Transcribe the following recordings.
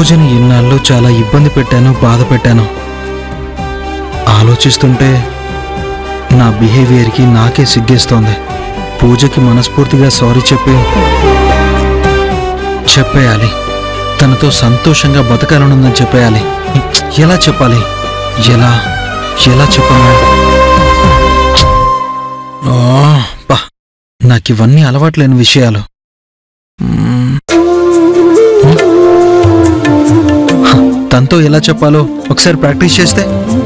పూజని ఇన్నాళ్ళు చాలా ఇబ్బంది పెట్టాను బాధ పెట్టాను ఆలోచిస్తుంటే నా బిహేవియర్కి నాకే సిగ్గేస్తోంది పూజకి మనస్ఫూర్తిగా సారీ చెప్పి చెప్పేయాలి తనతో సంతోషంగా బతకాలనుందని చెప్పేయాలి ఎలా చెప్పాలి ఎలా ఎలా చెప్పాలి ఓ, పా నాకు ఇవన్నీ అలవాట్లేని విషయాలు మ్మ్. హ, తనతో ఎలా చెప్పాలో ఒకసారి ప్రాక్టీస్ చేస్తే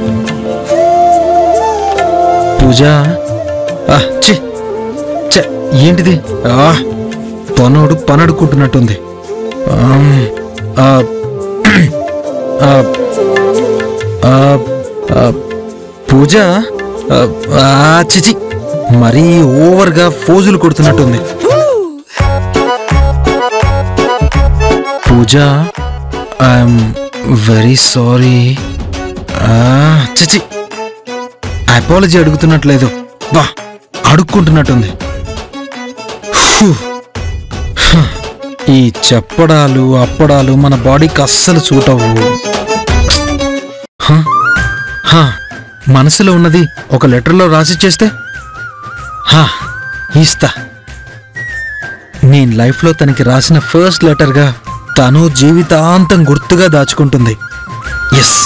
పూజ ఆ, ఛీ, ఛ, ఏంటిది ఆ, పనోడు పనడుకుంటున్నట్టుంది ఆమ్, ఆ, ఆ, ఆ, ఆ, పూజ ఆ, ఆ, చిచి మరీ ఓవర్గా ఫోజులు కొడుతున్నట్టుంది పూజ ఐఎమ్ వెరీ సారీ చిచి అపాలజీ అడుగుతున్నట్లేదు బా అడుక్కుంటున్నట్టుంది ఫు. హ. ఈ చెప్పడాలు అప్పడాలు మన బాడీకి అస్సలు సూట్ అవ్వవు హ? హ. మనసులో ఉన్నది ఒక లెటర్లో రాసి చేస్తే హా ఇస్తా నేను లైఫ్లో తనకి రాసిన ఫస్ట్ లెటర్గా తను జీవితాంతం గుర్తుగా దాచుకుంటుంది ఎస్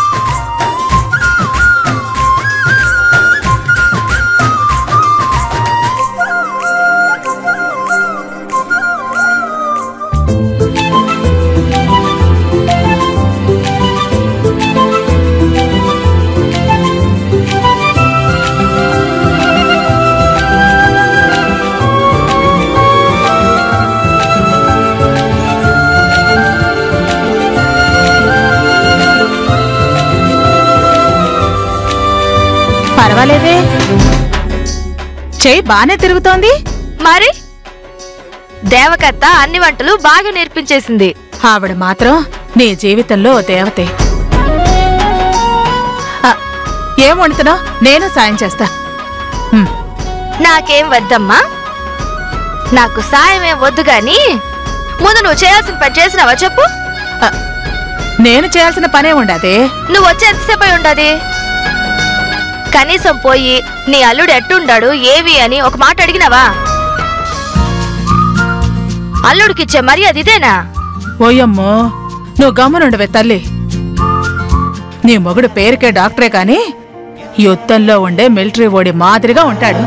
పర్వాలేదే చెయ్యి బానే తిరుగుతోంది మరి దేవకత్త అన్ని వంటలు బాగా నేర్పించేసింది ఆవిడ మాత్రం నీ జీవితంలో ఓ దేవతే ఆ, ఏం వండుతున్నావు నేను సాయం చేస్తా హ్మ్, నాకేం వద్దమ్మా నాకు సాయమేం వద్దు గాని ముందు నువ్వు చేయాల్సిన పని చేసినావా చెప్పు ఆ, నేను చేయాల్సిన పనే ఉండదే నువ్వు వచ్చి ఎంతసేపు అయి ఉండదు కనీసం పోయి నీ అల్లుడు ఎట్టుండాడు ఏవి అని ఒక మాట అడిగినావా అల్లుడికిచ్చే మర్యాద ఇదేనా ఓయమ్మో నువ్వు గమ్మునుండవే తల్లి నీ మొగుడు పేరుకే డాక్టరే కాని యుద్ధంలో ఉండే మిలిటరీ ఓడి మాదిరిగా ఉంటాడు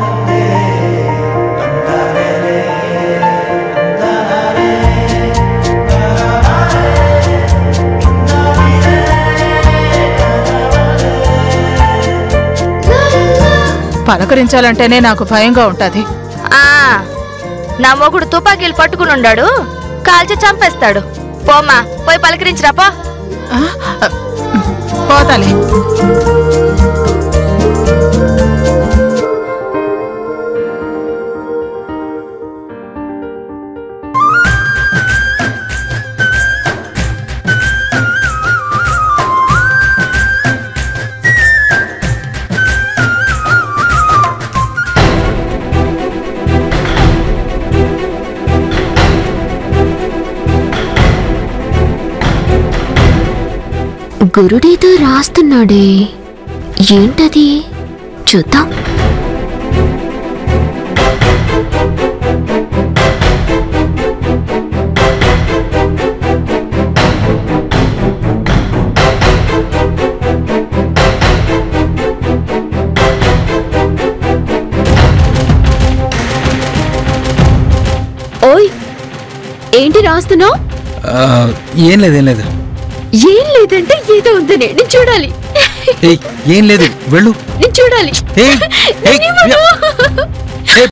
పలకరించాలంటేనే నాకు భయంగా ఉంటది ఆ నా మొగుడు తుపాకీలు పట్టుకుని ఉండాడు కాల్చి చంపేస్తాడు పోమ్మా పోయి పలకరించిరా పో ఆ, ఆ, పోతాలే గురుడేదో రాస్తున్నాడే ఏంటది చూద్దాం ఓయ్ ఏంటి రాస్తున్నావు ఆ, ఏం లేదు ఏం లేదు ఏం లేదంటే ఏదో ఉందని నేను చూడాలి ఏయ్ ఏం లేదు వెళ్ళు నేను చూడాలి ఏయ్ ఏయ్ నిన్నివ్వను.